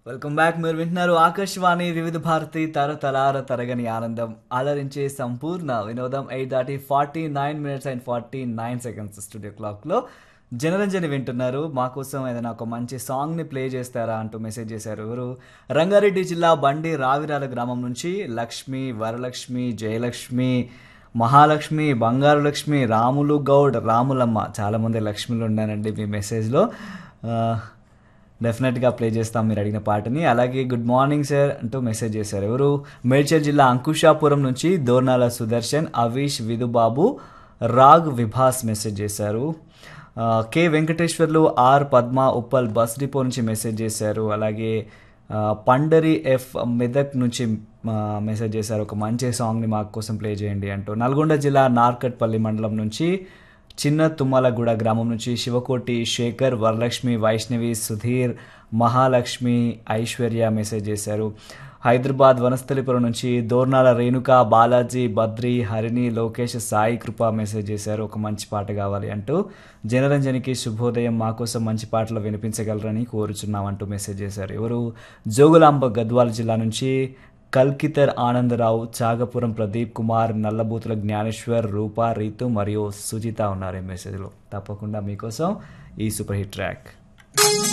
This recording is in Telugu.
వెల్కమ్ బ్యాక్ మీరు వింటున్నారు ఆకాశవాణి వివిధ భారతి తరతలార తరగని ఆనందం అలరించే సంపూర్ణ వినోదం ఎయిట్ దాటి forty nine minutes and forty nine seconds studio క్లాక్లో జనరంజని వింటున్నారు మా కోసం ఏదైనా ఒక మంచి సాంగ్ని ప్లే చేస్తారా అంటూ మెసేజ్ చేశారు ఎవరు రంగారెడ్డి జిల్లా బండి రావిరాల గ్రామం నుంచి లక్ష్మి వరలక్ష్మి జయలక్ష్మి మహాలక్ష్మి బంగారు లక్ష్మి రాములు గౌడ్ రాములమ్మ చాలామంది లక్ష్మిలు ఉన్నారండి మీ మెసేజ్లో ఆ, డెఫినెట్గా ప్లే చేస్తాం మీరు అడిగిన పాటని అలాగే గుడ్ మార్నింగ్ సార్ అంటూ మెసేజ్ చేశారు ఎవరు మేడ్చల్ జిల్లా అంకుషాపురం నుంచి దోర్నాల సుదర్శన్ అవీష్ విధుబాబు రాగ్ విభాస్ మెసేజ్ చేశారు ఆ, K Venkateswarlu R Padma Uppal bus depot నుంచి మెసేజ్ చేశారు అలాగే ఆ, పండరి ఎఫ్ మెదక్ నుంచి ఆ, మెసేజ్ చేశారు ఒక మంచి సాంగ్ని మా కోసం ప్లే చేయండి అంటూ నల్గొండ జిల్లా నార్కట్పల్లి మండలం నుంచి చిన్న తుమ్మలగూడ గ్రామం నుంచి శివకోటి శేఖర్ వరలక్ష్మి వైష్ణవి సుధీర్ మహాలక్ష్మి ఐశ్వర్య మెసేజ్ చేశారు హైదరాబాద్ వనస్థలిపురం నుంచి దోర్నాల రేణుక బాలాజీ బద్రి హరిణి లోకేష్ సాయి కృప మెసేజ్ చేశారు ఒక మంచి పాట కావాలి అంటూ జనరంజనికి శుభోదయం మా కోసం మంచి పాటలు వినిపించగలరని కోరుచున్నామంటూ మెసేజ్ చేశారు ఎవరు జోగులాంబ గద్వాల జిల్లా నుంచి కల్కితర్ ఆనందరావు చాగపురం ప్రదీప్ కుమార్ నల్లబూతుల జ్ఞానేశ్వర్ రూపా రీతు మరియు సుజిత ఉన్నారు ఈ మెసేజ్లో తప్పకుండా మీకోసం ఈ సూపర్ హిట్ ట్రాక్